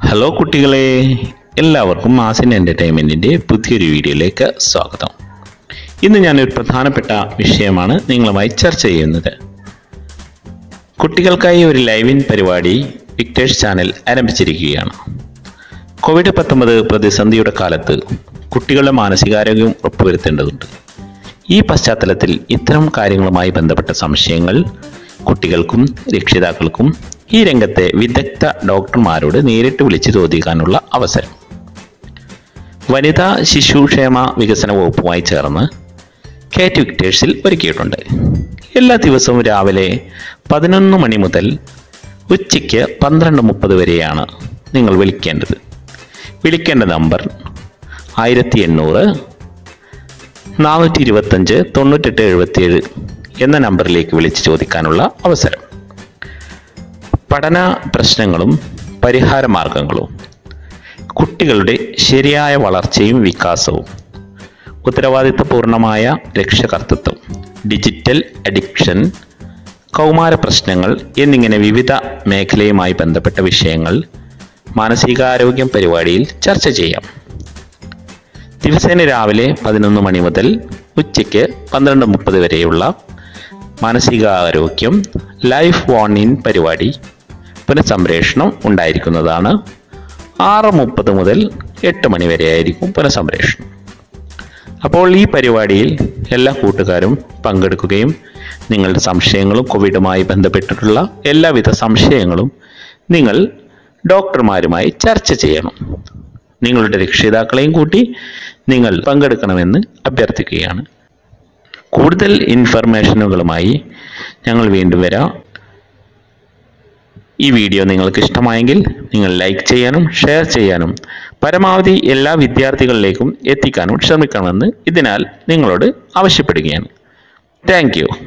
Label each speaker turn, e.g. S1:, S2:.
S1: hello കുട്ടികളെ എല്ലാവർക്കും മാസിൻ എൻ്റർടൈൻമെൻറ്റിൻ്റെ പുതിയൊരു വീഡിയോയിലേക്ക് സ്വാഗതം ഇന്ന് ഞാനൊരു പ്രധാനപ്പെട്ട വിഷയമാണ് നിങ്ങളുമായി ചർച്ച ചെയ്യുന്നത് കുട്ടികൾക്കായി ഒരു ലൈവിൻ പരിപാടി വിക്ടേഴ്സ് ചാനൽ ആരംഭിച്ചിരിക്കുകയാണ് കോവിഡ് പത്തൊമ്പത് പ്രതിസന്ധിയുടെ കാലത്ത് കുട്ടികളുടെ മാനസികാരോഗ്യം ഉറപ്പുവരുത്തേണ്ടതുണ്ട് ഈ പശ്ചാത്തലത്തിൽ ഇത്തരം കാര്യങ്ങളുമായി ബന്ധപ്പെട്ട സംശയങ്ങൾ കുട്ടികൾക്കും രക്ഷിതാക്കൾക്കും ഈ രംഗത്തെ വിദഗ്ധ ഡോക്ടർമാരോട് നേരിട്ട് വിളിച്ച് ചോദിക്കാനുള്ള അവസരം വനിതാ ശിശുക്ഷേമ വികസന വകുപ്പുമായി ചേർന്ന് കേറ്റ് വിക്ടേഴ്സിൽ ഒരുക്കിയിട്ടുണ്ട് എല്ലാ ദിവസവും രാവിലെ പതിനൊന്ന് മണി മുതൽ ഉച്ചയ്ക്ക് പന്ത്രണ്ട് മുപ്പത് വരെയാണ് നിങ്ങൾ വിളിക്കേണ്ടത് വിളിക്കേണ്ട നമ്പർ ആയിരത്തി എണ്ണൂറ് നാനൂറ്റി ഇരുപത്തഞ്ച് തൊണ്ണൂറ്റെട്ട് എഴുപത്തിയേഴ് എന്ന നമ്പറിലേക്ക് വിളിച്ച് ചോദിക്കാനുള്ള അവസരം പഠന പ്രശ്നങ്ങളും പരിഹാര മാർഗങ്ങളും കുട്ടികളുടെ ശരിയായ വളർച്ചയും വികാസവും ഉത്തരവാദിത്തപൂർണമായ രക്ഷകർത്തൃത്വം ഡിജിറ്റൽ അഡിക്ഷൻ കൗമാര പ്രശ്നങ്ങൾ എന്നിങ്ങനെ വിവിധ മേഖലയുമായി ബന്ധപ്പെട്ട വിഷയങ്ങൾ മാനസികാരോഗ്യം പരിപാടിയിൽ ചർച്ച ചെയ്യാം ദിവസേന രാവിലെ പതിനൊന്ന് മണി മുതൽ ഉച്ചയ്ക്ക് പന്ത്രണ്ട് മുപ്പത് വരെയുള്ള മാനസികാരോഗ്യം ലൈഫ് വോൺ ഇൻ പരിപാടി പുനഃസംപ്രേഷണം ഉണ്ടായിരിക്കുന്നതാണ് ആറ് മുപ്പത് മുതൽ എട്ട് മണി വരെ ആയിരിക്കും പുനഃസംപ്രേഷണം അപ്പോൾ ഈ പരിപാടിയിൽ എല്ലാ കൂട്ടുകാരും പങ്കെടുക്കുകയും നിങ്ങളുടെ സംശയങ്ങളും കോവിഡുമായി ബന്ധപ്പെട്ടിട്ടുള്ള എല്ലാവിധ സംശയങ്ങളും നിങ്ങൾ ഡോക്ടർമാരുമായി ചർച്ച ചെയ്യണം നിങ്ങളുടെ രക്ഷിതാക്കളെയും കൂട്ടി നിങ്ങൾ പങ്കെടുക്കണമെന്ന് അഭ്യർത്ഥിക്കുകയാണ് കൂടുതൽ ഇൻഫർമേഷനുകളുമായി ഞങ്ങൾ വീണ്ടും വരാം ഈ വീഡിയോ നിങ്ങൾക്ക് ഇഷ്ടമായെങ്കിൽ നിങ്ങൾ ലൈക്ക് ചെയ്യാനും ഷെയർ ചെയ്യാനും പരമാവധി എല്ലാ വിദ്യാർത്ഥികളിലേക്കും എത്തിക്കാനും ശ്രമിക്കണമെന്ന് ഇതിനാൽ നിങ്ങളോട് ആവശ്യപ്പെടുകയാണ് താങ്ക്